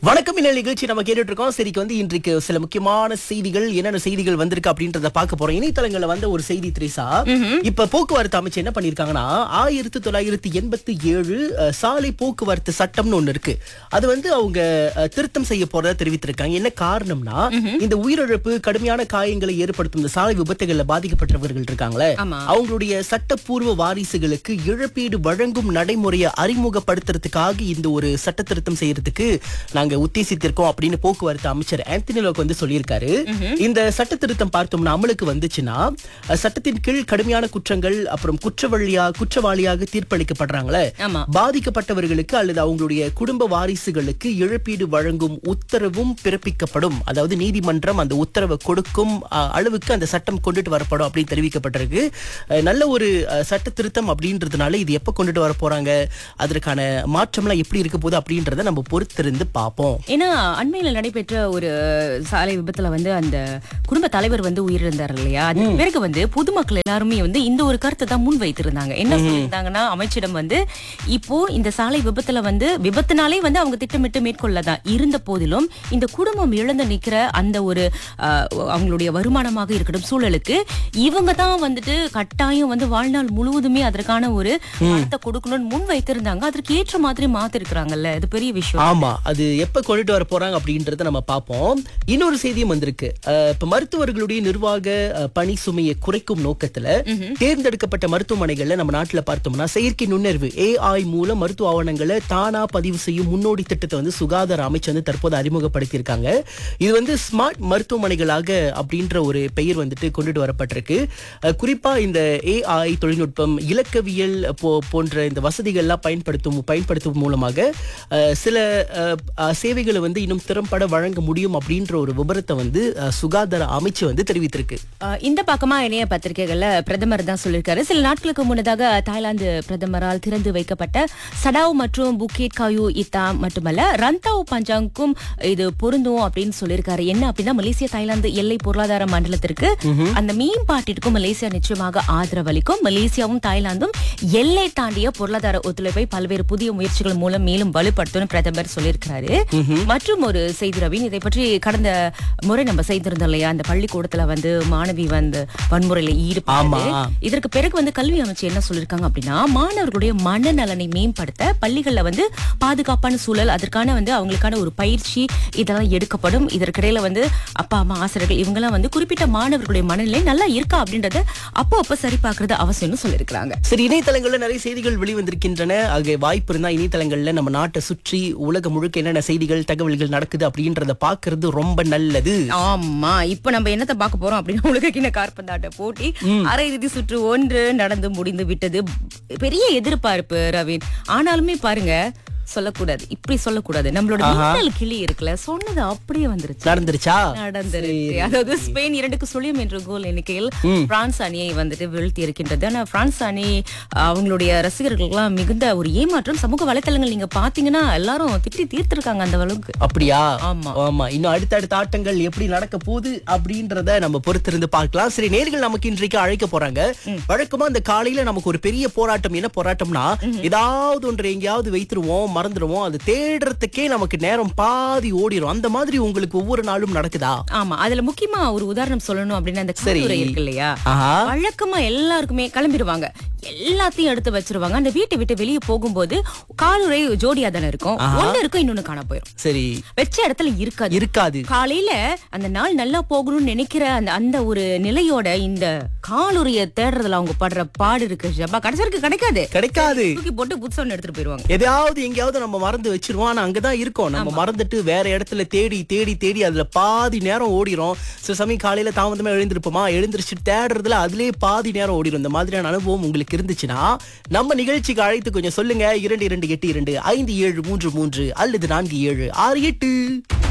வணக்கம் இந்த நிகழ்ச்சி நம்ம கேட்டுட்டு இருக்கோம் சரிக்கு வந்து இன்றைக்கு சில முக்கியமான செய்திகள் என்னென்ன செய்திகள் வந்திருக்கு அப்படின்றத பார்க்க போறோம் இணையதளங்கள்ல வந்த ஒரு செய்தி திரிசா இப்ப போக்குவரத்து அமைச்சு என்ன பண்ணிருக்காங்கன்னா ஆயிரத்தி தொள்ளாயிரத்தி எண்பத்தி ஏழு அஹ், சாலை போக்குவரத்து சட்டம்னு ஒண்ணு இருக்கு அது வந்து அவங்க அஹ், திருத்தம் செய்ய போறதா தெரிவித்திருக்காங்க என்ன காரணம்னா இந்த உயிரிழப்பு கடுமையான காயங்களை ஏற்படுத்தும் இந்த சாலை விபத்துகள்ல பாதிக்கப்பட்டவர்கள் இருக்காங்களே ஆமா. அவங்களுடைய சட்டப்பூர்வ வாரிசுகளுக்கு இழப்பீடு வழங்கும் நடைமுறையை அறிமுகப்படுத்துறதுக்காக இந்த ஒரு சட்ட திருத்தம் செய்யறதுக்கு நாங்க உத்தேசித்திருக்கோம் அப்படின்னு போக்குவரத்து அமைச்சர் ஆந்தனி லோக் வந்து சொல்லியிருக்காரு இந்த சட்ட திருத்தம் பார்த்தோம்னா அமலுக்கு வந்துச்சுன்னா அஹ், சட்டத்தின் கீழ் கடுமையான குற்றங்கள் அப்புறம் குற்றவாளியா குற்றவாளியாக தீர்ப்பளிக்கப்படுறாங்களே ஆமா. பாதிக்கப்பட்டவர்களுக்கு அல்லது அவங்களுடைய குடும்ப வாரிசுகளுக்கு இழப்பீடு வழங்கும் உத்தரவும் பிறப்பிக்கப்படும் அதாவது நீதிமன்றம் அந்த உத்தரவை கொடுக்கும் அஹ், அளவுக்கு அந்த சட்டம் கொண்டுட்டு வரப்படும் அப்படின்னு தெரிவிக்கப்பட்டிருக்கு அஹ், நல்ல ஒரு அஹ், சட்ட திருத்தம் அப்படின்றதுனால இது எப்ப கொண்டுட்டு வர போறாங்க அதற்கான மாற்றம்லாம் எப்படி இருக்க போகுது அப்படின்றத நம்ம பொறுத்திருந்து பார்ப்போம் ஏன்னா அண்மையில நடைபெற்ற ஒரு சாலை விபத்துல வந்து அந்த குடும்ப தலைவர் வந்து உயிரிழந்தார் இல்லையா அதுக்கு பிறகு வந்து பொதுமக்கள் எல்லாருமே வந்து இந்த ஒரு கருத்தை தான் முன் வைத்திருந்தாங்க என்ன சொல்லியிருந்தாங்கன்னா அமைச்சிடம் வந்து இப்போ இந்த சாலை விபத்துல வந்து விபத்துனாலே வந்து அவங்க திட்டமிட்டு மேற்கொள்ளதான் இருந்த போதிலும் இந்த குடும்பம் இழந்து நிக்கிற அந்த ஒரு ஆஹ், அவங்களுடைய வருமானமாக இருக்கட்டும் சூழலுக்கு இவங்க தான் வந்துட்டு கட்டாயம் வந்து வாழ்நாள் முழுவதுமே அதற்கான ஒரு பணத்தை கொடுக்கணும்னு முன் வைத்திருந்தாங்க அதற்கு ஏற்ற மாதிரி மாத்திருக்கிறாங்கல்ல இது பெரிய விஷயம் ஆமா அது எப்ப கொண்டுட்டு வர போறாங்க அப்படின்றத நம்ம பார்ப்போம் இன்னொரு செய்தியும் வந்திருக்கு அஹ், இப்ப மருத்துவர்களுடைய நிர்வாக அஹ், பணி சுமையை குறைக்கும் நோக்கத்துல தேர்ந்தெடுக்கப்பட்ட மருத்துவமனைகள்ல நம்ம நாட்டுல பார்த்தோம்னா செயற்கை நுண்ணறிவு ஏஐ மூலம் மருத்துவ ஆவணங்களை தானா பதிவு செய்யும் முன்னோடி திட்டத்தை வந்து சுகாதார அமைச்சு வந்து தற்போது அறிமுகப்படுத்தியிருக்காங்க இது வந்து ஸ்மார்ட் மருத்துவமனைகளாக அப்படின்ற ஒரு பெயர் வந்துட்டு கொண்டுட்டு வரப்பட்டிருக்கு அஹ், குறிப்பா இந்த ஏஐ தொழில்நுட்பம் இலக்கவியல் போ- போன்ற இந்த வசதிகள்லாம் பயன்படுத்தும் பயன்படுத்தும் மூலமாக அஹ், சில அஹ், அஹ், சேவைகளை வந்து இன்னும் திறம்பட வழங்க முடியும் அப்படின்ற ஒரு விபரத்தை வந்து அஹ், சுகாதார அமைச்சு வந்து தெரிவித்திருக்கு ஆஹ் இந்த பக்கமா இணைய பத்திரிகைகள்ல பிரதமர் தான் சொல்லியிருக்காரு சில நாட்களுக்கு முன்னதாக தாய்லாந்து பிரதமரால் திறந்து வைக்கப்பட்ட சடாவ் மற்றும் புக்கேட் காயு இத்தா மட்டுமல்ல ரந்தாவ் பஞ்சாங்கும் இது பொருந்தும் அப்படின்னு சொல்லியிருக்காரு என்ன அப்படின்னா மலேசியா தாய்லாந்து எல்லை பொருளாதார மண்டலத்திற்கு அந்த மேம்பாட்டிற்கும் மலேசியா நிச்சயமாக ஆதரவளிக்கும் மலேசியாவும் தாய்லாந்தும் எல்லை தாண்டிய பொருளாதார ஒத்துழைப்பை பல்வேறு புதிய முயற்சிகள் மூலம் மேலும் வலுப்படுத்தும் பிரதமர் சொல்லியிருக்கிறாரு மற்றும் ஒரு செய்தி ரவீன் இதை பற்றி கடந்த முறை நம்ம செய்திருந்தோம் இல்லையா அந்த பள்ளிக்கூடத்துல வந்து மாணவி வந்து வன்முறையில ஆமா. ஈடுபட்டு இதற்கு பிறகு வந்து கல்வி அமைச்சு என்ன சொல்லிருக்காங்க அப்படின்னா மாணவர்களுடைய மனநலனை மேம்படுத்த பள்ளிகள்ல வந்து பாதுகாப்பான சூழல் அதற்கான வந்து அவங்களுக்கான ஒரு பயிற்சி இதெல்லாம் எடுக்கப்படும் இதற்கிடையில வந்து அப்பா அம்மா ஆசிரியர்கள் இவங்கெல்லாம் வந்து குறிப்பிட்ட மாணவர்களுடைய மனநிலை நல்லா இருக்கா அப்படின்றத அப்போ அப்போ சரி பார்க்கறது அவசியம்னு சொல்லியிருக்கிறாங்க சரி இணையதளங்கள்ல நிறைய செய்திகள் வெளிவந்திருக்கின்றன ஆக வாய்ப்பு இருந்தா இணையதளங்கள்ல நம்ம நாட்டை சுற்றி உலகம் முழுக்க என்னென்ன செய்திகள் தகவல்கள் நடக்குது அப்படின்றத பாக்குறது ரொம்ப நல்லது ஆமா இப்ப நம்ம என்னத்தை பார்க்க போறோம் அப்படின்னா உலகக்கிண கார்பந்தாட்ட போட்டி அரையிறுதி சுற்று ஒன்று நடந்து முடிந்து விட்டது பெரிய எதிர்பார்ப்பு ரவீன் ஆனாலுமே பாருங்க சொல்லக்கூடாது இப்படி சொல்லக்கூடாது நம்மளோட மின்னல் கிளி இருக்குல்ல சொன்னது அப்படியே வந்துருச்சு நடந்துருச்சா நடந்துருச்சு அதாவது ஸ்பெயின் இரண்டுக்கு சுழியம் என்ற கோல் எண்ணிக்கையில் பிரான்ஸ் அணியை வந்துட்டு வீழ்த்தி இருக்கின்றது ஆனா பிரான்ஸ் அணி அவங்களுடைய ரசிகர்களுக்கெல்லாம் மிகுந்த ஒரு ஏமாற்றம் சமூக வலைத்தளங்கள் நீங்க பாத்தீங்கன்னா எல்லாரும் திட்டி தீர்த்திருக்காங்க அந்த அளவுக்கு அப்படியா ஆமா. ஆமா இன்னும் அடுத்தடுத்த ஆட்டங்கள் எப்படி நடக்க போகுது அப்படின்றத நம்ம பொறுத்திருந்து பார்க்கலாம் சரி நேர்கள் நமக்கு இன்றைக்கு அழைக்க போறாங்க வழக்கமா இந்த காலையில நமக்கு ஒரு பெரிய போராட்டம் என்ன போராட்டம்னா ஏதாவது ஒன்று எங்கேயாவது வைத்துருவோம் மறந்துடுவோம் அது தேடுறதுக்கே நமக்கு நேரம் பாதி ஓடிரும் அந்த மாதிரி உங்களுக்கு ஒவ்வொரு நாளும் நடக்குதா ஆமா அதுல முக்கியமா ஒரு உதாரணம் சொல்லணும் அப்படின்னா அந்த சரி. கல்லூரி இருக்கு இல்லையா ஆஹா வழக்கமா எல்லாருக்குமே கிளம்பிடுவாங்க எல்லாத்தையும் எடுத்து வச்சிருவாங்க அந்த வீட்டை விட்டு வெளியே போகும்போது காலுரை ஜோடியா தானே இருக்கும் ஒண்ணு இருக்கும் இன்னொன்னு காண போயிரும் சரி வச்ச இடத்துல இருக்காது இருக்காது காலையில அந்த நாள் நல்லா போகணும்னு நினைக்கிற அந்த அந்த ஒரு நிலையோட இந்த காலுரிய தேடுறதுல அவங்க படுற பாடு இருக்கு ஜப்பா கடைசி வரைக்கும் கிடைக்காது கிடைக்காது தூக்கி போட்டு புதுசா ஒண்ணு எடுத்துட்டு போயிருவாங்க எதையாவது எங்கேயாவது நம்ம மறந்து வச்சிருவோம் ஆனா அங்கதான் இருக்கோம் நம்ம மறந்துட்டு வேற இடத்துல தேடி தேடி தேடி அதுல பாதி நேரம் ஓடிரும் சில சமயம் காலையில தாமதமா எழுந்திருப்போமா எழுந்திருச்சு தேடுறதுல அதுலயே பாதி நேரம் ஓடிரும் இந்த மாதிரியான அனுபவம் உங்களுக்கு இருந்துச்சுன்னா நம்ம நிகழ்ச்சிக்கு அழைத்து கொஞ்சம் சொல்லுங்க இரண்டு இரண்டு எட்டு இரண்டு ஐந்து ஏழு மூன்று மூன்று அல்லது நான்கு ஏழு ஆறு எட்டு